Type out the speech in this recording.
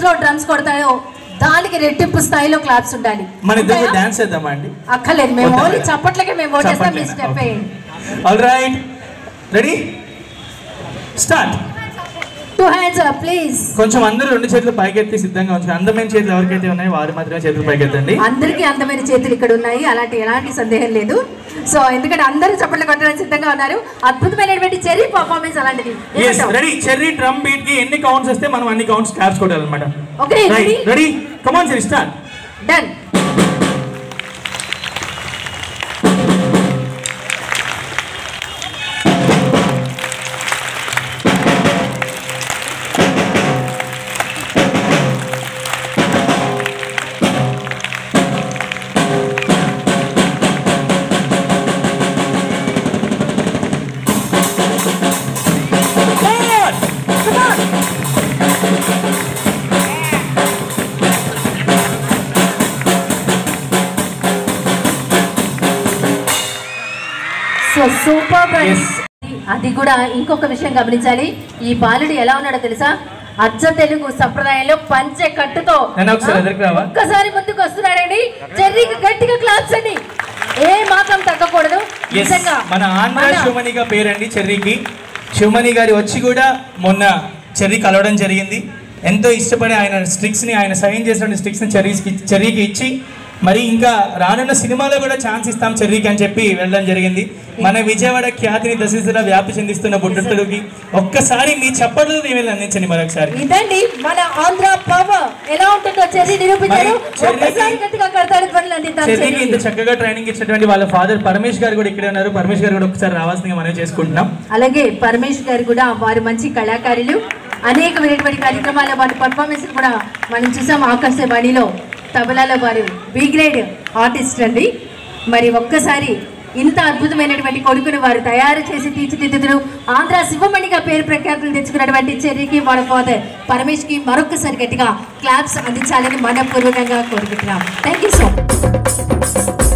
లో డ్రమ్స్ కొడతాయో దానికి రెట్టింపు స్థాయిలో క్లాప్స్ ఉండాలి మన ఇద్దరు ఉంటాయా? డాన్స్ చేద్దామా అండి అక్కర్లేదు మేము వద్దా? ఓన్లీ చప్పట్లకే మేము ఓటేస్తాం మీ స్టెప్ వేయండి all right ready start two hands please కొంచెం అందరూ రెండు చేతులు పైకెత్తి సిద్ధంగా ఉంచారు అందమైన చేతులు ఎవరికైతే ఉన్నాయో వారు మాత్రమే చేతులు పైకెత్తండి అందరికీ అందమైన చేతులు ఇక్కడ ఉన్నాయి అలాంటి ఎలాంటి సందేహం లేదు సో ఎందుకంటే అందరూ చప్పట్లు కొట్టడానికి సిద్ధంగా ఉన్నారు అద్భుతమైనటువంటి చెర్రీ పర్ఫార్మెన్స్ అలాంటిది yes ready Cherry drum beat కి ఎన్ని కౌంట్స్ వస్తే మనం అన్ని కౌంట్స్ క్లాప్స్ కొట్టాలన్నమాట okay ready ready come on Cherry start done so super Yes. అది కూడా ఇంకొక విషయం గమనించాలి ఈ బాలుడు ఎలా ఉన్నాడో తెలుసా అచ్చ తెలుగు సంప్రదాయంలో పంచె కట్టుతో నన్ను ఒకసారి ఎదురుకు రావా? ఒక్కసారి ముందుకు వస్తున్నాడండి చెర్రీకి గట్టిగా క్లాప్స్ అండి ఏ మాత్రం తగ్గకూడదు ఎస్ నిజంగా మన ఆంధ్ర మన- శివమణిగా పేరండి చెర్రీకి శివమణి గారి వచ్చి కూడా మొన్న చెర్రీ కలవడం జరిగింది ఎంతో ఇష్టపడి ఆయన స్ట్రిక్స్ ని ఆయన సైన్ చేసిన స్ట్రిక్స్ ని చెర్రీకి చెర్రీకి ఇచ్చి మరి ఇంకా రానున్న సినిమాలో కూడా ఛాన్స్ ఇస్తాం చెర్రీకి అని చెప్పి వెళ్ళడం జరిగింది మన విజయవాడ ఖ్యాతిని దశిస్తున్న వ్యాప్తి చెందిస్తున్న బుడ్డుడికి ఒక్కసారి మీ చప్పట్లు దీవెనలు అందించండి మరొకసారి ఇదండి మన ఆంధ్ర పవర్ ఎలా ఉంటుందో చెర్రీ నిరూపించారు మరి చెర్రీకి- ఒక్కసారి గట్టిగా కడతాడు ధ్వనులు అందిద్దాం చెర్రీకి ఇంత చెర్రీకి. చక్కగా ట్రైనింగ్ ఇచ్చినటువంటి వాళ్ళ ఫాదర్ పరమేష్ గారు కూడా ఇక్కడే ఉన్నారు పరమేష్ గారు కూడా ఒకసారి రావాల్సిందిగా మనం చేసుకుంటున్నాం అలాగే పరమేష్ గారు కూడా వారు మంచి కళాకారులు అనేకమైనటువంటి కార్యక్రమాల్లో వారి పర్ఫార్మెన్స్ కూడా మనం చూసాం ఆకాశవాణిలో తబలాలో వారు బి గ్రేడ్ ఆర్టిస్ట్ అండి మరి ఒక్కసారి ఇంత అద్భుతమైనటువంటి కొడుకును వారు తయారు చేసి తీర్చిదిద్దుతున్నారు ఆంధ్ర శివమణిగా పేరు ప్రఖ్యాతులు తెచ్చుకున్నటువంటి చెర్రీకి వాళ్ళ ఫాదర్ పరమేష్కి మరొక్కసారి గట్టిగా క్లాప్స్ అందించాలని మనపూర్వకంగా కోరుకుంటున్నాం థ్యాంక్ యూ సో మచ్